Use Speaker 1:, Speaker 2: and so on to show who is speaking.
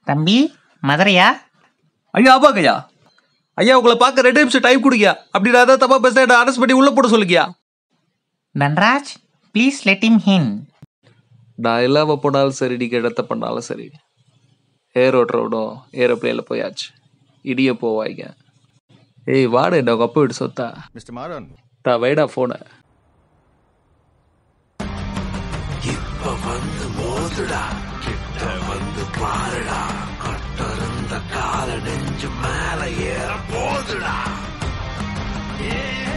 Speaker 1: தம்பி மதுரையா
Speaker 2: ஐயா ஆமாங்க ஐயா ஐயா உங்களை பார்க்க ரெண்டு நிமிஷம் டைம் கொடுங்க அப்படி நான் ஏதாவது தப்பா பேச என்ன அரெஸ்ட் பண்ணி உள்ள போட சொல்லுங்கயா
Speaker 1: Dhanraj please let him in
Speaker 2: நான் இல்லாம போனாலும் சரி நீங்க இடத்த பண்ணாலும் சரி ஏர் ஓட்டுறவிடும் ஏரோப்ளேனில் போயாச்சு இடிய போவாய்ங்க ஏய் வாடு என்ன உங்க அப்பா வீட்டு சொத்தா
Speaker 3: Mr. Maran.
Speaker 2: தா வைடா போன
Speaker 4: இப்ப வந்து மோதுடா கிட்ட வந்து பாருடா கட்டருந்த கால நெஞ்சு மேல ஏற போதுடா ஏ